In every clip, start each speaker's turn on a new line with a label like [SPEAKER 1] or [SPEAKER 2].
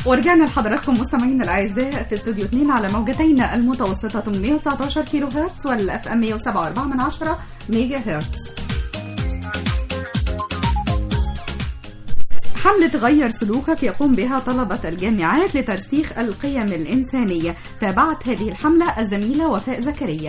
[SPEAKER 1] ورجعنا لحضراتكم مستمعينا الاعزاء في استوديو 2 على موجتين المتوسطه 119 كيلو هرتز والاف ام 107.4 من 10 ميجا هرتز. حملة غير سلوكك يقوم بها طلبة الجامعات لترسيخ القيم الإنسانية تابعت هذه الحملة الزميلة وفاء زكريا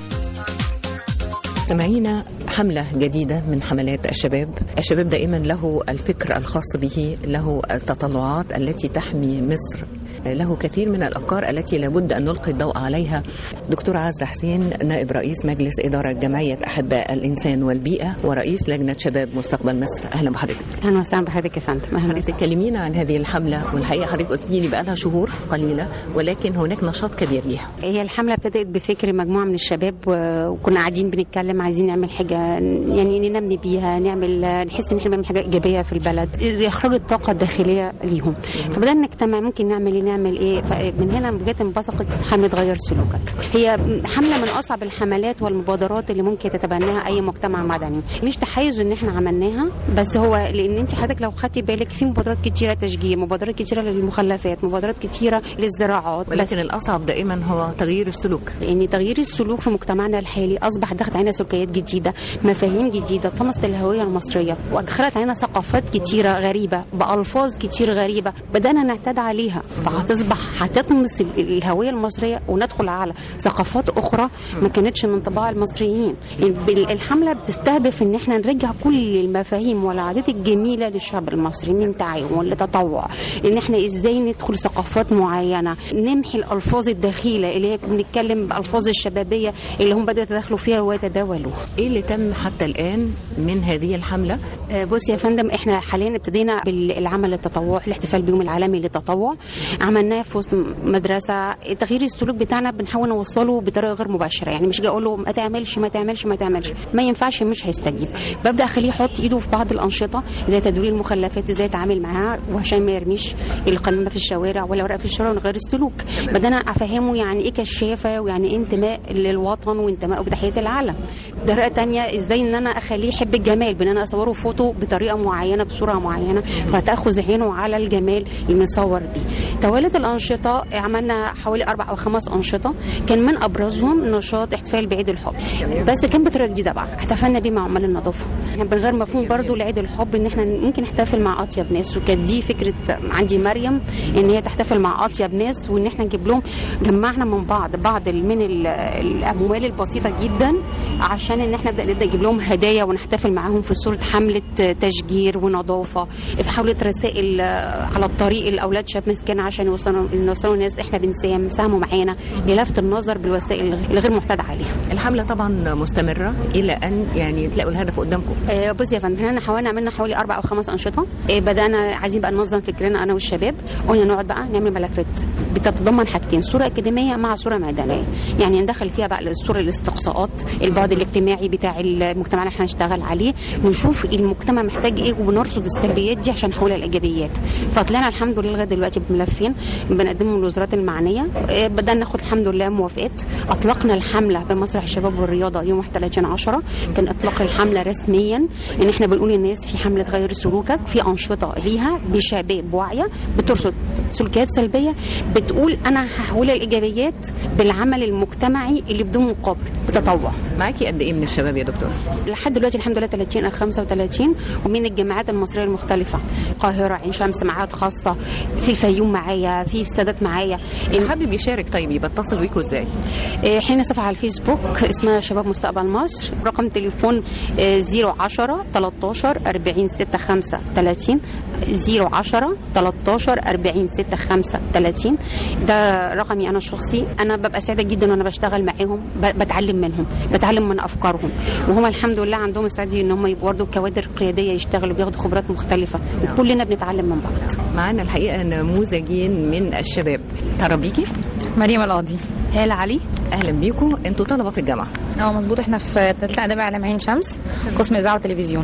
[SPEAKER 2] مستمعينا حملة جديدة من حملات الشباب الشباب دائما له الفكر الخاص به له التطلعات التي تحمي مصر له كثير من الأفكار التي لابد أن نلقي الضوء عليها دكتور عز حسين نائب رئيس مجلس إدارة جمعية أحباء الإنسان والبيئة ورئيس لجنة شباب مستقبل مصر أهلا بحضرتك
[SPEAKER 3] اهلا وسهلا بحضرتك يا فندم اهلا
[SPEAKER 2] حضرتك تكلمينا عن هذه الحملة والحقيقة حضرتك قلت لي بقى لها شهور قليلة ولكن هناك نشاط كبير ليها
[SPEAKER 3] هي الحمله ابتدات بفكر مجموعه من الشباب و- وكنا قاعدين بنتكلم عايزين نعمل حاجه يعني ننمي بيها نعمل نحس ان احنا بنعمل حاجه ايجابيه في البلد اخراج الطاقه الداخليه ليهم فبدانا نجتمع ممكن نعمل ايه نعمل ايه فمن هنا بجد انبثقت حمله غير سلوكك هي حمله من اصعب الحملات والمبادرات اللي ممكن تتبناها اي مجتمع مدني مش تحيز ان احنا عملناها بس هو لان انت حضرتك لو خدتي بالك في مبادرات كتيره تشجيع مبادرات كتيره للمخلفات مبادرات كتيره للزراعات بس
[SPEAKER 2] ولكن الأصعب دائما هو تغيير السلوك
[SPEAKER 3] لان تغيير السلوك في مجتمعنا الحالي اصبح دخلت علينا سلوكيات جديده مفاهيم جديده طمست الهويه المصريه ودخلت علينا ثقافات كتيره غريبه بالفاظ كتير غريبه بدانا نعتاد عليها فهتصبح هتطمس ال- الهويه المصريه وندخل على ثقافات اخرى ما كانتش من طباع المصريين بال- الحمله بتستهدف ان احنا نرجع كل المفاهيم والعادات الجميله للشعب المصري من تعاون لتطوع ان احنا ازاي ندخل ثقافات معينه نمحي الالفاظ الدخيله اللي هي بنتكلم بالفاظ الشبابيه اللي هم بداوا يتداخلوا فيها ويتداولوها
[SPEAKER 2] إيه اللي تم حتى الآن من هذه الحملة
[SPEAKER 3] آه، بص يا فندم احنا حاليا ابتدينا بالعمل التطوع الاحتفال باليوم العالمي للتطوع عملناه في وسط مدرسه تغيير السلوك بتاعنا بنحاول نوصله بطريقه غير مباشره يعني مش جاي اقول له ما تعملش ما تعملش ما تعملش ما ينفعش مش هيستجيب ببدا اخليه يحط ايده في بعض الانشطه زي تدوير المخلفات ازاي يتعامل معاها وعشان ما يرميش القمامه في الشوارع ولا ورق في الشارع ونغير السلوك بدانا افهمه يعني ايه كشافه ويعني ايه انتماء للوطن وانتماء بتحيه العالم طريقه تانية ازاي ان انا اخليه يحب الجمال بان انا اصوره فوتو بطريقه معينه بصوره معينه فتاخذ عينه على الجمال اللي بنصور بيه توالت الانشطه عملنا حوالي اربع او خمس انشطه كان من ابرزهم نشاط احتفال بعيد الحب بس كان بطريقه جديده بقى احتفلنا بيه مع عمال النظافه احنا بنغير مفهوم برضو لعيد الحب ان احنا ممكن نحتفل مع اطيب ناس وكانت دي فكره عندي مريم ان هي تحتفل مع اطيب ناس وان احنا نجيب لهم جمعنا من بعض بعض ال- من ال- الاموال البسيطه جدا عشان ان احنا نبدا نبدا نجيب لهم هدايا ونحتفل معاهم في صوره حمله تشجير ونظافه في حمله رسائل على الطريق الاولاد شاب مسكين عشان يوصلوا يوصلوا الناس احنا بنساهم ساهموا معانا للفت النظر بالوسائل الغير معتاد عليها
[SPEAKER 2] الحملة طبعا مستمرة إلى أن يعني تلاقوا الهدف قدامكم
[SPEAKER 3] آه، بص يا فندم احنا حاولنا عملنا حوالي اربع او خمس انشطه آه، بدانا عايزين بقى ننظم فكرنا انا والشباب قلنا نقعد بقى نعمل ملفات بتتضمن حاجتين صوره اكاديميه مع صوره ميدانيه يعني ندخل فيها بقى الصوره الاستقصاءات البعد الاجتماعي بتاع المجتمع اللي احنا هنشتغل عليه ونشوف المجتمع محتاج ايه وبنرصد السلبيات دي عشان نحولها لايجابيات فطلعنا الحمد لله لغايه دلوقتي بملفين بنقدمهم للوزارات المعنيه آه، بدانا ناخد الحمد لله موافقات اطلقنا الحمله بمسرح الشباب والرياضه يوم 31 10 كان اطلاق الحمله رسميا ان احنا بنقول للناس في حمله غير سلوكك في انشطه ليها بشباب واعيه بترصد سلوكيات سلبيه بتقول انا هحولها لايجابيات بالعمل المجتمعي اللي بدون مقابل بتطوع
[SPEAKER 2] معاكي قد إيه من الشباب يا دكتور
[SPEAKER 3] لحد دلوقتي الحمد لله 30 او 35 ومن الجامعات المصريه المختلفه القاهره عين شمس معاهد خاصه في الفيوم معايا في السادات معايا
[SPEAKER 2] اللي حابب يشارك طيب يبقى اتصل بيكوا ازاي؟
[SPEAKER 3] إيه، احنا صفحه على الفيسبوك اسمها شباب مستقبل مصر رقم تليفون إيه، 010 13 40 65 30 010 13 40 65 30 ده رقمي انا الشخصي انا ببقى سعيده جدا وانا بشتغل معاهم ب- بتعلم منهم بتعلم من افكارهم وهم الحمد لله عندهم استعداد ان هم يبقوا برضه كوادر قياديه يشتغلوا بياخدوا خبرات مختلفه وكلنا بنتعلم من بعض
[SPEAKER 2] معانا الحقيقه نموذجين من الشباب ترى بيكي
[SPEAKER 4] مريم القاضي هالة علي
[SPEAKER 2] اهلا بيكم انتوا طلبه في الجامعه
[SPEAKER 4] اه مظبوط احنا في ثالثه اداب اعلام عين شمس قسم اذاعه وتلفزيون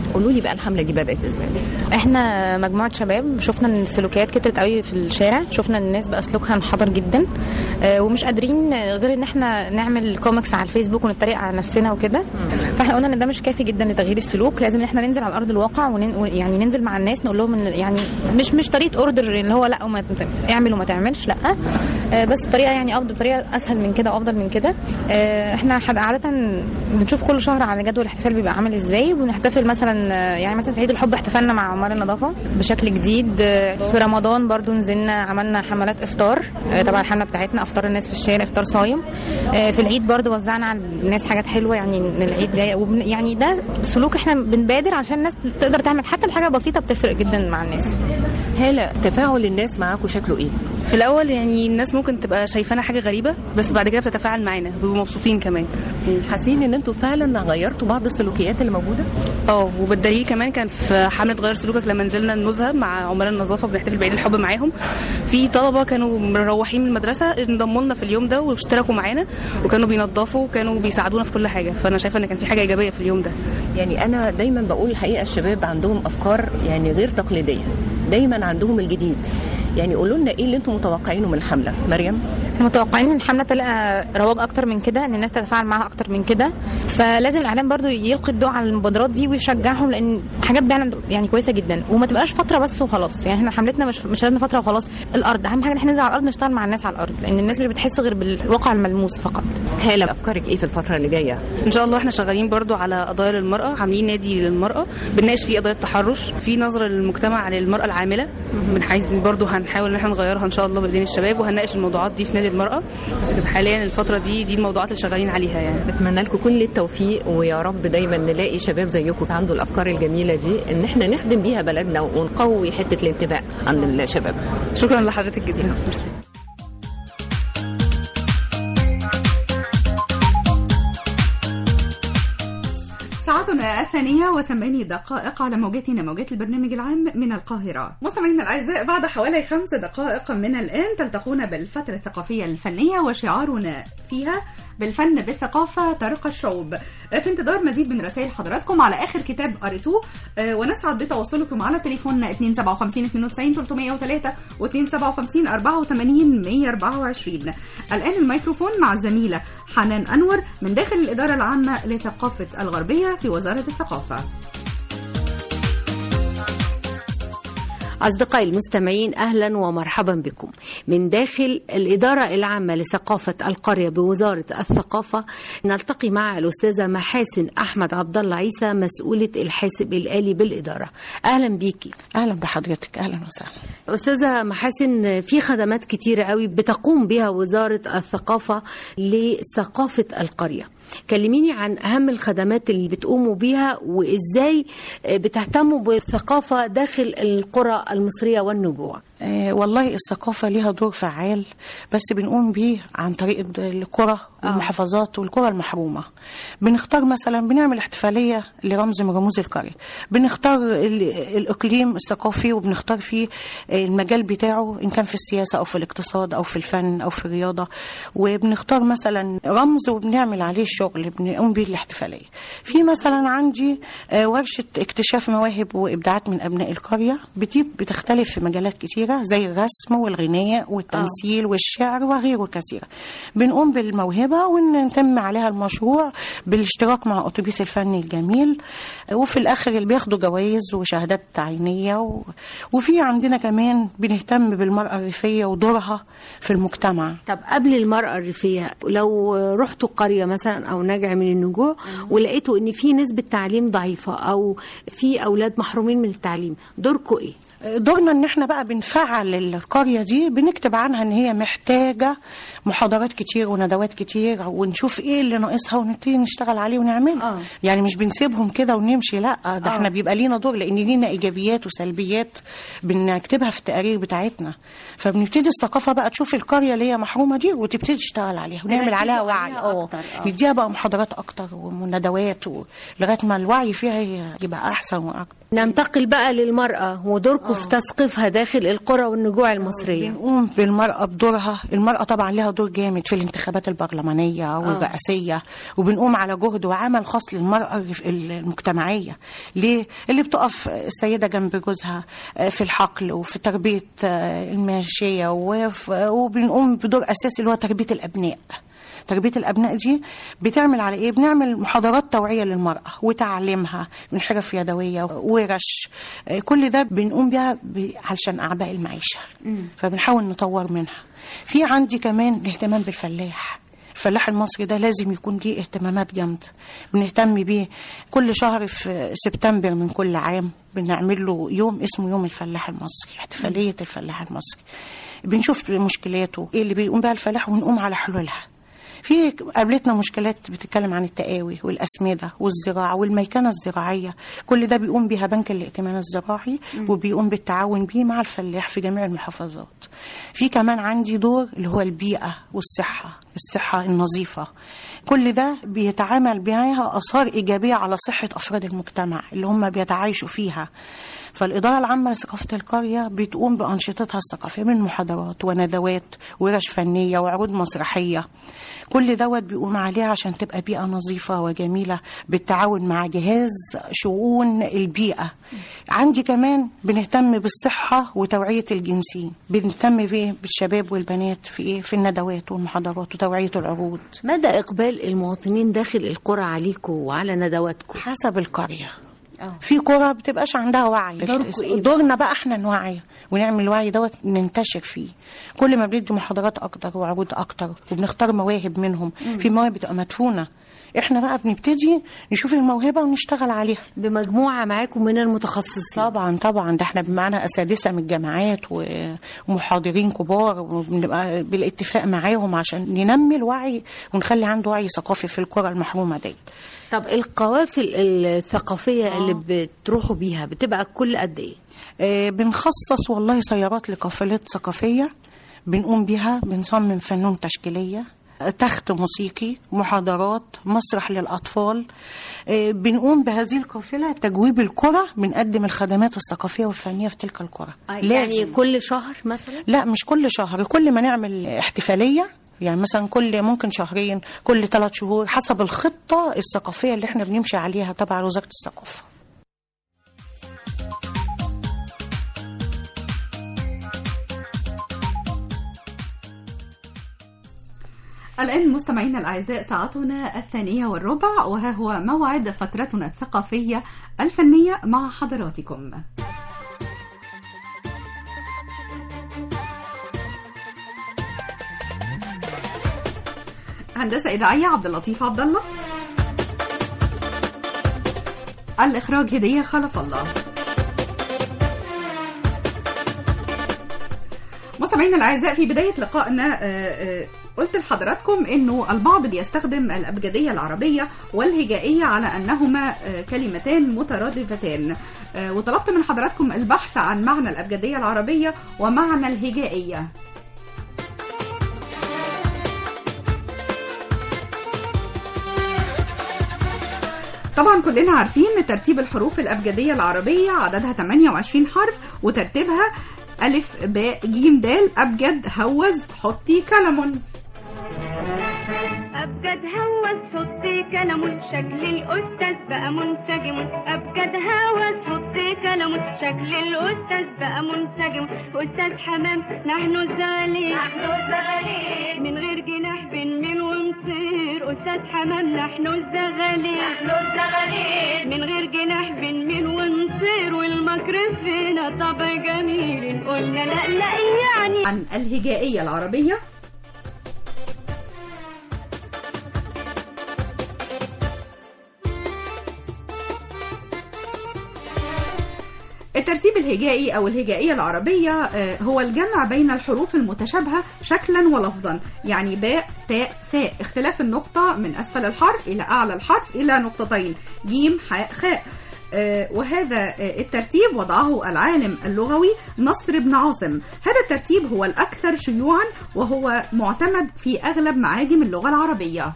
[SPEAKER 2] قولوا لي بقى الحمله دي بدات ازاي
[SPEAKER 4] احنا مجموعه شباب شفنا ان السلوكيات كترت قوي في الشارع شفنا ان الناس بقى سلوكها انحدر جدا آه، ومش قادرين غير ان احنا نعمل كوميكس على الفيسبوك ونتريق على نفسنا وكده فاحنا قلنا ان ده مش كافي جدا لتغيير السلوك لازم ان احنا ننزل على ارض الواقع ون... يعني ننزل مع الناس نقول لهم ان يعني مش مش طريقه اوردر اللي هو لا وما ت- اعمل وما تعملش لا آه، بس بطريقه يعني افضل بطريقه اسهل من كده وافضل من كده آه، احنا حد- عاده بنشوف كل شهر على جدول الاحتفال بيبقى عامل ازاي وبنحتفل مثلا آه، يعني مثلا في عيد الحب احتفلنا مع عمال النظافه بشكل جديد آه، في رمضان برضو نزلنا عملنا حملات افطار آه، تبع الحمله بتاعتنا افطار الناس في الشارع افطار صايم آه، في العيد برضو وزعنا على الناس حاجات حلوه يعني ان العيد جاي وبن- يعني ده سلوك احنا بنبادر عشان الناس تقدر تعمل حتى الحاجه بسيطه بتفرق جدا مع الناس
[SPEAKER 2] هاله تفاعل الناس معاكم شكله ايه
[SPEAKER 5] في الاول يعني الناس ممكن تبقى شايفانا حاجه غريبه بس بعد كده بتتفاعل معانا بيبقوا مبسوطين كمان
[SPEAKER 2] حاسين ان انتوا فعلا غيرتوا بعض السلوكيات اللي موجوده
[SPEAKER 5] اه وبالدليل كمان كان في حمله غير سلوكك لما نزلنا النزهه مع عمال النظافه بنحتفل بعيد الحب معاهم في طلبه كانوا مروحين من المدرسه انضموا لنا في اليوم ده واشتركوا معانا وكانوا بينظفوا وكانوا بيساعدونا في كل حاجه فانا شايفه ان كان في حاجه ايجابيه في اليوم ده
[SPEAKER 2] يعني انا دايما بقول الحقيقه الشباب عندهم افكار يعني غير تقليديه دايما عندهم الجديد يعني قولوا لنا ايه اللي انتم متوقعينه من الحمله مريم
[SPEAKER 4] احنا متوقعين ان الحمله تلاقي رواج اكتر من كده ان الناس تتفاعل معاها اكتر من كده فلازم الاعلام برضو يلقي الضوء على المبادرات دي ويشجعهم لان حاجات فعلا يعني كويسه جدا وما تبقاش فتره بس وخلاص يعني احنا حملتنا مش مش لازم فتره وخلاص الارض اهم حاجه ان احنا ننزل على الارض نشتغل مع الناس على الارض لان الناس مش بتحس غير بالواقع الملموس فقط
[SPEAKER 2] هاله افكارك ايه في الفتره اللي جايه
[SPEAKER 5] ان شاء الله احنا شغالين برضو على قضايا للمراه عاملين نادي للمراه بنناقش فيه قضايا التحرش في نظره للمجتمع للمراه العامله بنحايز برضو هنحاول ان احنا نغيرها ان شاء الله بايدين الشباب وهنناقش الموضوعات دي في نادي المراه بس حاليا الفتره دي دي الموضوعات اللي شغالين عليها يعني
[SPEAKER 2] بتمنى لكم كل التوفيق ويا رب دايما نلاقي شباب زيكم عنده الافكار الجميله دي ان احنا نخدم بيها بلدنا ونقوي حته الانتباه عند الشباب
[SPEAKER 5] شكرا لحضرتك جدا
[SPEAKER 1] ساعتنا الثانية وثمانية دقائق على موجتنا موجات البرنامج العام من القاهرة مستمعينا الأعزاء بعد حوالي خمس دقائق من الآن تلتقون بالفترة الثقافية الفنية وشعارنا فيها بالفن بالثقافة طريق الشعوب في انتظار مزيد من رسائل حضراتكم على آخر كتاب قريتوه آه، ونسعد بتواصلكم على تليفوننا 257 92 303 و 257 84 124 الآن الميكروفون مع الزميلة حنان أنور من داخل الإدارة العامة لثقافة الغربية في وزارة الثقافة
[SPEAKER 6] أصدقائي المستمعين أهلا ومرحبا بكم من داخل الإدارة العامة لثقافة القرية بوزارة الثقافة نلتقي مع الأستاذة محاسن أحمد عبد الله عيسى مسؤولة الحاسب الآلي بالإدارة أهلا بيكي
[SPEAKER 7] اهلا بحضرتك اهلا وسهلا
[SPEAKER 6] أستاذة محاسن في خدمات كتيرة قوي بتقوم بها وزارة الثقافة لثقافة القرية كلميني عن أهم الخدمات اللي بتقوموا بيها وإزاي بتهتموا بالثقافة داخل القرى المصرية والنجوع
[SPEAKER 7] آه والله الثقافه ليها دور فعال بس بنقوم بيه عن طريق الد- القرى والمحافظات والقرى المحرومه بنختار مثلا بنعمل احتفاليه لرمز من رموز القريه بنختار ال- الاقليم الثقافي وبنختار فيه آه، المجال بتاعه ان كان في السياسه او في الاقتصاد او في الفن او في الرياضه وبنختار مثلا رمز وبنعمل عليه شغل بنقوم بيه الاحتفاليه في مثلا عندي آه، ورشه اكتشاف مواهب وابداعات من ابناء القريه دي بتختلف في مجالات كتيره زي الرسم والغناء والتمثيل والشعر وغيره كثيره بنقوم بالموهبه ونتم عليها المشروع بالاشتراك مع اتوبيس الفن الجميل آه، وفي الاخر اللي بياخدوا جوائز وشهادات تعيينيه و... وفي عندنا كمان بنهتم بالمراه الريفيه ودورها في المجتمع
[SPEAKER 6] طب قبل المرأة الريفية لو رحتوا قرية مثلا أو نجع من النجوع ولقيتوا إن في نسبة تعليم ضعيفة أو في أولاد محرومين من التعليم دوركم إيه؟
[SPEAKER 7] دورنا ان احنا بقى بنفعل القريه دي بنكتب عنها ان هي محتاجه محاضرات كتير وندوات كتير ونشوف ايه اللي ناقصها ونبتدي نشتغل عليه ونعمله
[SPEAKER 6] آه.
[SPEAKER 7] يعني مش بنسيبهم كده ونمشي لا ده
[SPEAKER 6] آه.
[SPEAKER 7] احنا بيبقى لينا دور لان لينا ايجابيات وسلبيات بنكتبها في التقارير بتاعتنا فبنبتدي الثقافه بقى تشوف القريه اللي هي محرومه دي وتبتدي تشتغل عليها ونعمل
[SPEAKER 6] تركزوا
[SPEAKER 7] عليها وعي
[SPEAKER 6] عليها
[SPEAKER 7] اه
[SPEAKER 6] أكتر، آه.
[SPEAKER 7] نديها بقى محاضرات اكتر وندوات و- لغايه ما الوعي فيها يبقى احسن واكتر
[SPEAKER 6] ننتقل بقى للمرأة ودوركم في تثقيفها داخل القرى القرى والنجوع المصرية
[SPEAKER 7] بنقوم بالمرأة بدورها المرأة طبعا لها دور جامد في الانتخابات البرلمانية والرئاسية وبنقوم على جهد وعمل خاص للمرأة الرف- المجتمعية ليه؟ اللي بتقف السيدة جنب جوزها في الحقل وفي تربية الماشية وف- وبنقوم بدور أساسي اللي هو تربية الأبناء تربية الأبناء دي بتعمل على إيه؟ بنعمل محاضرات توعية للمرأة وتعليمها من حرف يدوية ورش آه، كل ده بنقوم بيها ب- علشان أعباء المعيشة فبنحاول نطور منها في عندي كمان الاهتمام بالفلاح الفلاح المصري ده لازم يكون ليه اهتمامات جامدة بنهتم بيه كل شهر في سبتمبر من كل عام بنعمل له يوم اسمه يوم الفلاح المصري احتفالية الفلاح المصري بنشوف مشكلاته ايه اللي بيقوم بها الفلاح ونقوم على حلولها في قابلتنا مشكلات بتتكلم عن التقاوي والأسمدة والزراعة والميكنة الزراعية كل ده بيقوم بها بنك الائتمان الزراعي وبيقوم بالتعاون بيه مع الفلاح في جميع المحافظات في كمان عندي دور اللي هو البيئة والصحة الصحة النظيفة كل ده بيتعامل معاها آثار إيجابية على صحة أفراد المجتمع اللي هم بيتعايشوا فيها فالإدارة العامة لثقافة القرية بتقوم بأنشطتها الثقافية من محاضرات وندوات ورش فنية وعروض مسرحية كل دوت بيقوم عليها عشان تبقى بيئة نظيفة وجميلة بالتعاون مع جهاز شؤون البيئة عندي كمان بنهتم بالصحة وتوعية الجنسين بنهتم بيه بالشباب والبنات في إيه في الندوات والمحاضرات وتوعية العروض
[SPEAKER 6] مدى إقبال المواطنين داخل القرى عليكم وعلى ندواتكم
[SPEAKER 7] حسب القرية
[SPEAKER 6] آه.
[SPEAKER 7] في قرى بتبقاش عندها وعي
[SPEAKER 6] دوركوا إيه؟
[SPEAKER 7] دورنا بقى احنا نوعي ونعمل الوعي دوت ننتشر فيه كل ما بندي محاضرات اكتر وعروض اكتر وبنختار مواهب منهم في مواهب بتبقى مدفونه احنا بقى بنبتدي نشوف الموهبه ونشتغل عليها
[SPEAKER 6] بمجموعة معاكم من المتخصصين
[SPEAKER 7] طبعا طبعا ده احنا معانا اساتذه من الجامعات و- ومحاضرين كبار وبنبقى بالاتفاق معاهم عشان ننمي الوعي ونخلي عنده وعي ثقافي في القرى المحرومه ديت
[SPEAKER 6] طب القوافل الثقافية اللي بتروحوا بيها بتبقى كل قد إيه؟
[SPEAKER 7] آه، بنخصص والله سيارات لقافلات ثقافية بنقوم بيها بنصمم فنون تشكيلية آه، تخت موسيقي محاضرات مسرح للأطفال آه، بنقوم بهذه القافلة تجويب القرى بنقدم الخدمات الثقافية والفنية في تلك القرى
[SPEAKER 6] يعني كل شهر مثلا؟
[SPEAKER 7] لا مش كل شهر كل ما نعمل احتفالية يعني مثلا كل ممكن شهرين كل ثلاث شهور حسب الخطة الثقافية اللي احنا بنمشي عليها تبع وزارة الثقافة
[SPEAKER 1] الآن مستمعينا الأعزاء ساعتنا الثانية والربع وها هو موعد فترتنا الثقافية الفنية مع حضراتكم هندسة إذاعية عبد اللطيف عبد الله الإخراج هدية خلف الله مستمعينا الاعزاء في بدايه لقائنا آه، آه، قلت لحضراتكم انه البعض بيستخدم الابجديه العربيه والهجائيه على انهما آه، كلمتان مترادفتان آه، وطلبت من حضراتكم البحث عن معنى الابجديه العربيه ومعنى الهجائيه طبعا كلنا عارفين ترتيب الحروف الأبجدية العربية عددها 28 حرف وترتيبها ألف باء جيم دال أبجد هوز حطي كلم
[SPEAKER 8] أبجد هوس حطي كلم شكل الأستاذ بقى منسجم أبجد هوس حطي كلم شكل الأستاذ بقى منسجم أستاذ حمام نحن الزغاليل نحن الزغاليل من غير جناح بنميل ونطير أستاذ حمام نحن الزغاليل نحن الزغاليل من غير جناح بنميل ونطير والمكر فينا طبع جميل قلنا لا لا يعني
[SPEAKER 1] عن الهجائية العربية الترتيب الهجائي أو الهجائية العربية آه، هو الجمع بين الحروف المتشابهة شكلا ولفظا يعني باء تاء ثاء اختلاف النقطة من أسفل الحرف إلى أعلى الحرف إلى نقطتين جيم حاء خاء آه، وهذا آه، الترتيب وضعه العالم اللغوي نصر بن عاصم هذا الترتيب هو الأكثر شيوعا وهو معتمد في أغلب معاجم اللغة العربية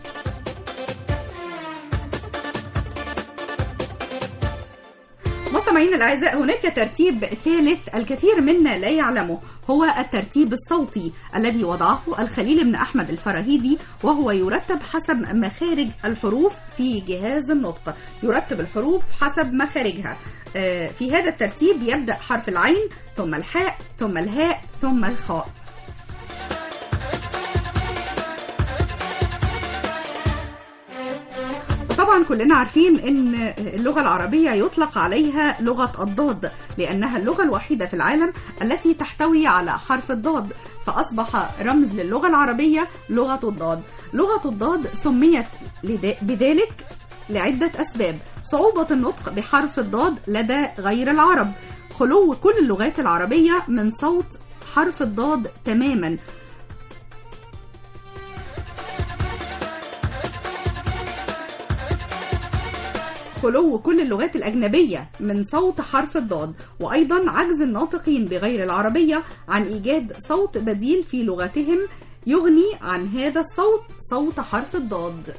[SPEAKER 1] مستمعينا مستمعينا الأعزاء هناك ترتيب ثالث الكثير منا لا يعلمه هو الترتيب الصوتي الذي وضعه الخليل بن أحمد الفراهيدي وهو يرتب حسب مخارج الحروف في جهاز النطق يرتب الحروف حسب مخارجها آه، في هذا الترتيب يبدأ حرف العين ثم الحاء ثم الهاء ثم الخاء طبعا كلنا عارفين ان اللغة العربية يطلق عليها لغة الضاد لانها اللغة الوحيدة في العالم التي تحتوي على حرف الضاد فاصبح رمز للغة العربية لغة الضاد لغة الضاد سميت لذا- بذلك لعدة أسباب صعوبة النطق بحرف الضاد لدى غير العرب خلو كل اللغات العربية من صوت حرف الضاد تماما خلو كل اللغات الأجنبية من صوت حرف الضاد وأيضا عجز الناطقين بغير العربية عن إيجاد صوت بديل في لغتهم يغني عن هذا الصوت صوت حرف الضاد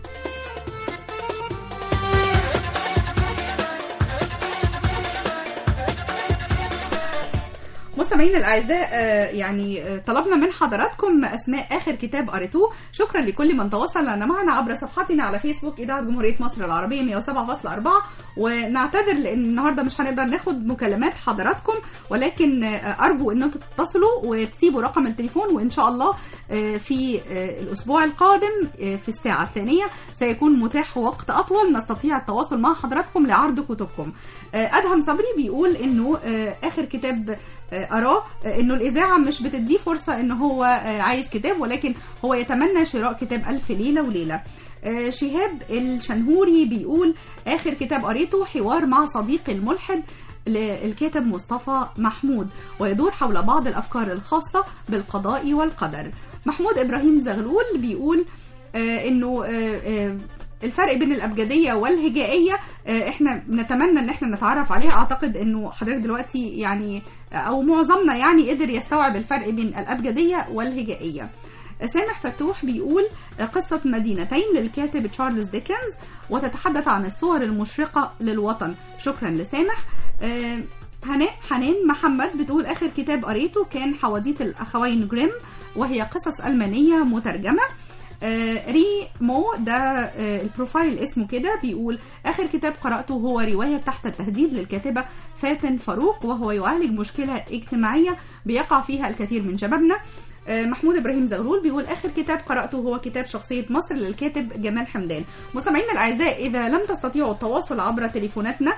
[SPEAKER 1] مستمعينا الاعزاء آه، يعني آه، طلبنا من حضراتكم اسماء اخر كتاب قريتوه شكرا لكل من تواصل لنا معنا عبر صفحتنا على فيسبوك اذاعه جمهوريه مصر العربيه 107.4 ونعتذر لان النهارده مش هنقدر ناخد مكالمات حضراتكم ولكن آه، ارجو ان انتم تتصلوا وتسيبوا رقم التليفون وان شاء الله آه، في آه، الاسبوع القادم آه، في الساعه الثانيه سيكون متاح وقت اطول نستطيع التواصل مع حضراتكم لعرض كتبكم آه، ادهم صبري بيقول انه آه، اخر كتاب آه، اراه آه، انه الاذاعه مش بتديه فرصه ان هو آه، عايز كتاب ولكن هو يتمنى شراء كتاب الف ليله وليله آه، شهاب الشنهوري بيقول اخر كتاب قريته حوار مع صديقي الملحد للكاتب مصطفى محمود ويدور حول بعض الافكار الخاصه بالقضاء والقدر محمود ابراهيم زغلول بيقول آه، انه آه، آه، الفرق بين الابجديه والهجائيه آه، احنا نتمنى ان احنا نتعرف عليها اعتقد انه حضرتك دلوقتي يعني او معظمنا يعني قدر يستوعب الفرق بين الابجديه والهجائيه سامح فتوح بيقول قصة مدينتين للكاتب تشارلز ديكنز وتتحدث عن الصور المشرقة للوطن شكرا لسامح آه، هناء حنان محمد بتقول آخر كتاب قريته كان حواديت الأخوين جريم وهي قصص ألمانية مترجمة آه، ري مو ده آه، البروفايل اسمه كده بيقول آخر كتاب قرأته هو رواية تحت التهديد للكاتبة فاتن فاروق وهو يعالج مشكلة اجتماعية بيقع فيها الكثير من شبابنا آه، محمود ابراهيم زغلول بيقول اخر كتاب قراته هو كتاب شخصيه مصر للكاتب جمال حمدان مستمعينا الاعزاء اذا لم تستطيعوا التواصل عبر تليفوناتنا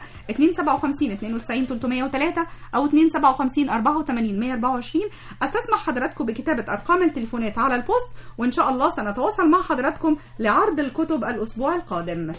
[SPEAKER 1] 257 92 303 او 257 84 124 استسمح حضراتكم بكتابه ارقام التليفونات على البوست وان شاء الله سنتواصل مع حضراتكم لعرض الكتب الاسبوع القادم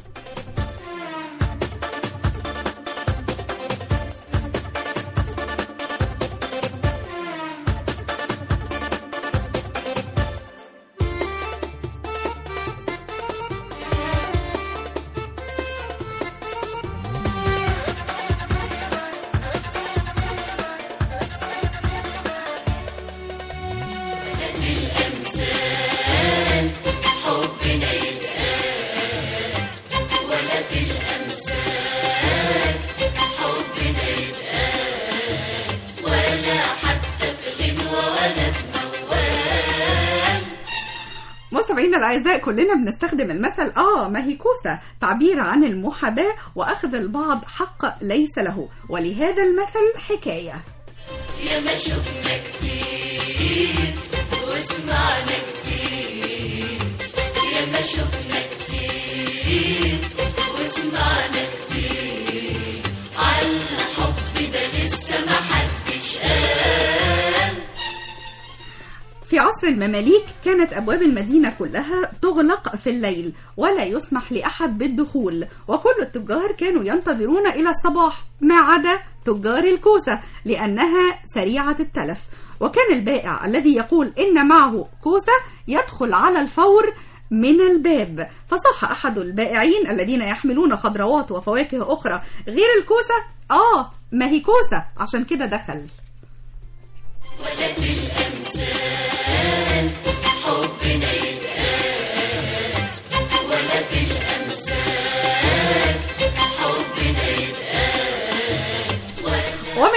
[SPEAKER 1] مستمعينا الاعزاء كلنا بنستخدم المثل اه ما هي كوسه تعبير عن المحاباه واخذ البعض حق ليس له ولهذا المثل حكايه
[SPEAKER 9] يا ما شفنا كتير وسمعنا كتير يا ما شفنا كتير وسمعنا كتير على الحب ده لسه ما حدش قال
[SPEAKER 1] في عصر المماليك كانت أبواب المدينة كلها تغلق في الليل ولا يسمح لأحد بالدخول وكل التجار كانوا ينتظرون إلى الصباح ما عدا تجار الكوسة لأنها سريعة التلف وكان البائع الذي يقول إن معه كوسة يدخل على الفور من الباب فصح أحد البائعين الذين يحملون خضروات وفواكه أخرى غير الكوسة آه ما هي كوسة عشان كده دخل
[SPEAKER 9] ولا في الأمثال حبنا يتقال ولا في الأمثال حبنا يتقال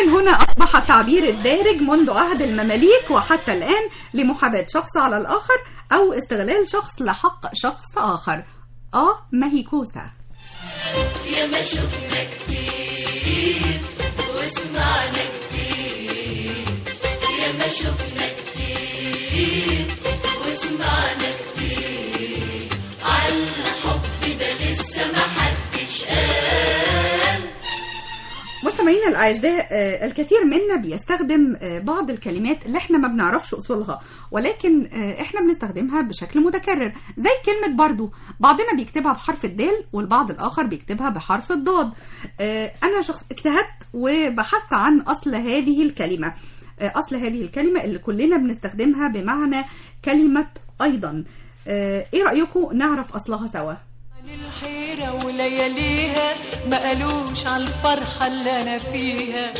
[SPEAKER 1] ومن هنا أصبح التعبير الدارج منذ عهد المماليك وحتى الآن لمحاباة شخص على الآخر أو استغلال شخص لحق شخص آخر آه ما هي كوسة
[SPEAKER 9] يا ما شفنا كتير وسمعنا كتير يا ما شفنا كتير وسمعنا كتير على الحب ده لسه ما حدش قال
[SPEAKER 1] مستمعينا الاعزاء آه، الكثير منا بيستخدم آه، بعض الكلمات اللي احنا ما بنعرفش اصولها ولكن آه، احنا بنستخدمها بشكل متكرر زي كلمه برضو بعضنا بيكتبها بحرف الدال والبعض الاخر بيكتبها بحرف الضاد آه، انا شخص اجتهدت وبحثت عن اصل هذه الكلمه آه، اصل هذه الكلمه اللي كلنا بنستخدمها بمعنى كلمه ايضا آه، ايه رايكم نعرف اصلها سوا
[SPEAKER 10] الحيرة ولياليها ما قالوش على الفرحة اللي أنا فيها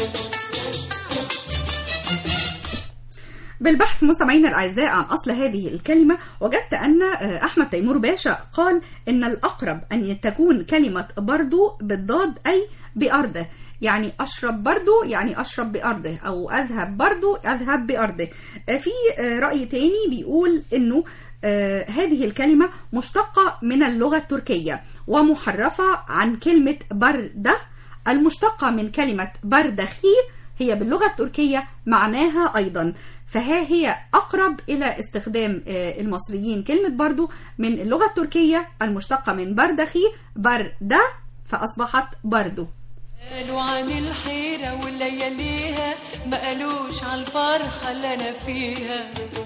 [SPEAKER 1] بالبحث مستمعينا الاعزاء عن اصل هذه الكلمه وجدت ان آه، احمد تيمور باشا قال ان الاقرب ان تكون كلمه برضو بالضاد اي بارضه يعني اشرب برضو يعني اشرب بارضه او اذهب برضو اذهب بارضه آه، في آه، راي تاني بيقول انه آه، هذه الكلمه مشتقه من اللغه التركيه ومحرفه عن كلمه برده المشتقه من كلمه بردخي هي باللغة التركية معناها أيضا فها هي أقرب إلى استخدام آه، المصريين كلمة برضو من اللغة التركية المشتقة من بردخي بردة فأصبحت بردو
[SPEAKER 10] قالوا عن الحيرة ولياليها ما قالوش على الفرحة اللي أنا فيها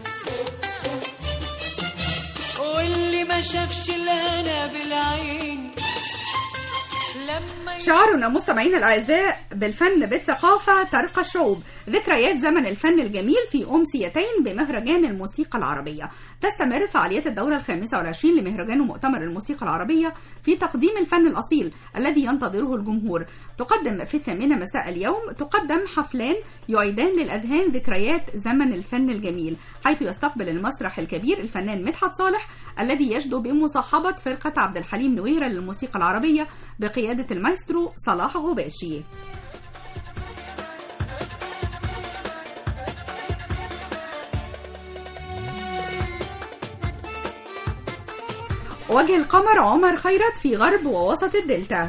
[SPEAKER 10] واللي ما شافش الهنا بالعين لما
[SPEAKER 1] شعارنا مستمعينا الأعزاء بالفن بالثقافة ترقى الشعوب ذكريات زمن الفن الجميل في أمسيتين بمهرجان الموسيقى العربية تستمر فعاليات الدورة الخامسة والعشرين لمهرجان ومؤتمر الموسيقى العربية في تقديم الفن الأصيل الذي ينتظره الجمهور تقدم في الثامنة مساء اليوم تقدم حفلان يعيدان للأذهان ذكريات زمن الفن الجميل حيث يستقبل المسرح الكبير الفنان مدحت صالح الذي يجدو بمصاحبة فرقة عبد الحليم نويرة للموسيقى العربية بقيادة المايسترو صلاح غباشي وجه القمر عمر خيرت في غرب ووسط الدلتا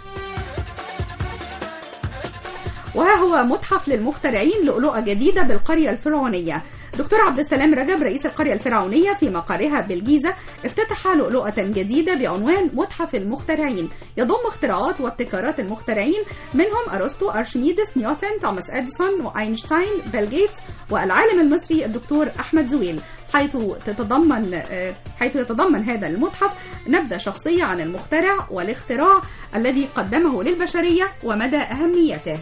[SPEAKER 1] وها هو متحف للمخترعين لؤلؤة جديدة بالقرية الفرعونية دكتور عبد السلام رجب رئيس القرية الفرعونية في مقرها بالجيزة افتتح لؤلؤة جديدة بعنوان متحف المخترعين يضم اختراعات وابتكارات المخترعين منهم أرسطو أرشميدس نيوتن توماس أديسون وأينشتاين بيل جيتس والعالم المصري الدكتور أحمد زويل حيث تتضمن آه، حيث يتضمن هذا المتحف نبذة شخصية عن المخترع والاختراع الذي قدمه للبشرية ومدى أهميته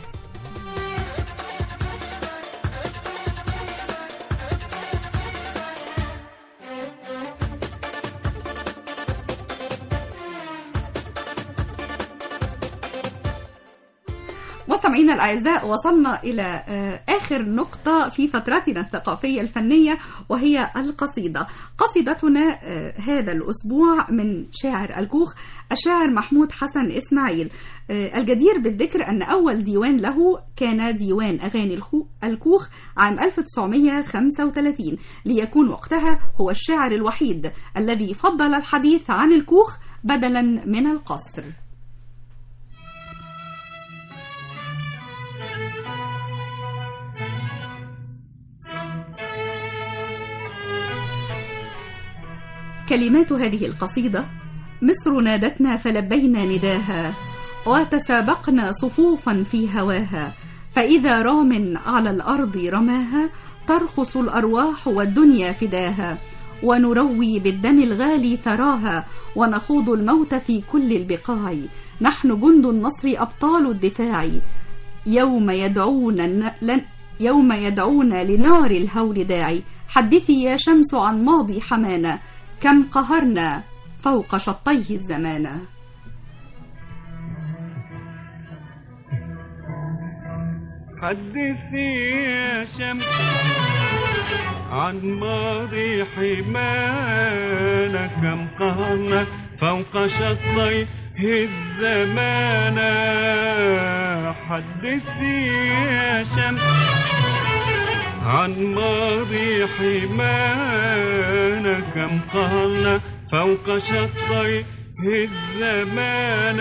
[SPEAKER 1] مستمعينا الأعزاء وصلنا إلى آه، آخر نقطة في فترتنا الثقافية الفنية وهي القصيدة قصيدتنا آه، هذا الأسبوع من شاعر الكوخ الشاعر محمود حسن إسماعيل آه، الجدير بالذكر أن أول ديوان له كان ديوان أغاني الخو- الكوخ عام 1935 ليكون وقتها هو الشاعر الوحيد الذي فضل الحديث عن الكوخ بدلا من القصر كلمات هذه القصيدة مصر نادتنا فلبينا نداها وتسابقنا صفوفا في هواها فإذا رام على الأرض رماها ترخص الأرواح والدنيا فداها ونروي بالدم الغالي ثراها ونخوض الموت في كل البقاع نحن جند النصر أبطال الدفاع يوم يدعون لن يوم يدعون لنار الهول داعي حدثي يا شمس عن ماضي حمانا كم قهرنا فوق شطيه الزمان
[SPEAKER 11] حدثي يا شمس عن ماضي حمانا كم قهرنا فوق شطي الزمان حدثي يا شمس عن ماضي حمانا كم قهرنا فوق شطي الزمان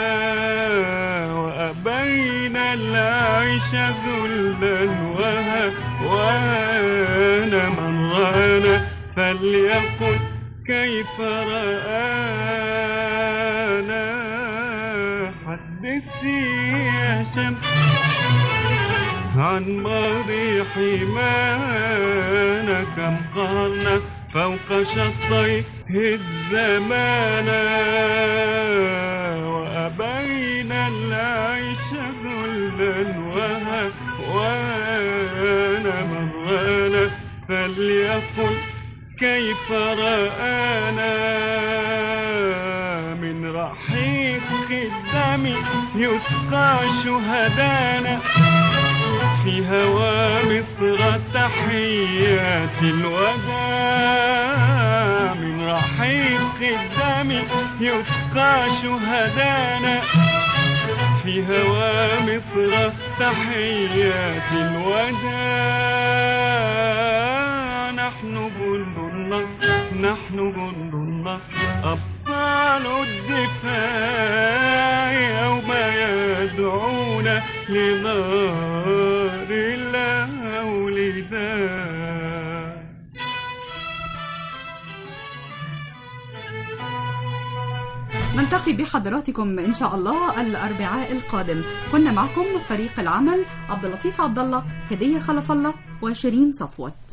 [SPEAKER 11] وأبينا العيش ذلا وهوانا من رانا فليقل كيف رآنا حدثي يا شمس عن ماضي حمانا كم قهرنا فوق شطي الزمان وأبينا العيش ذلا وهوانا من رانا فليقل كيف رآنا من رحيق الدم يسقى شهدانا في هوى مصر تحيات الوداع من رحيق الدم يسقى شهدانا في هوى مصر تحيات الوداع نحن جند النصر نحن جند النصر أبطال الدفاع يوم يدعون لنار الأولداء
[SPEAKER 1] نلتقي بحضراتكم إن شاء الله الأربعاء القادم كنا معكم فريق العمل عبد اللطيف عبد الله هدية خلف الله وشيرين صفوت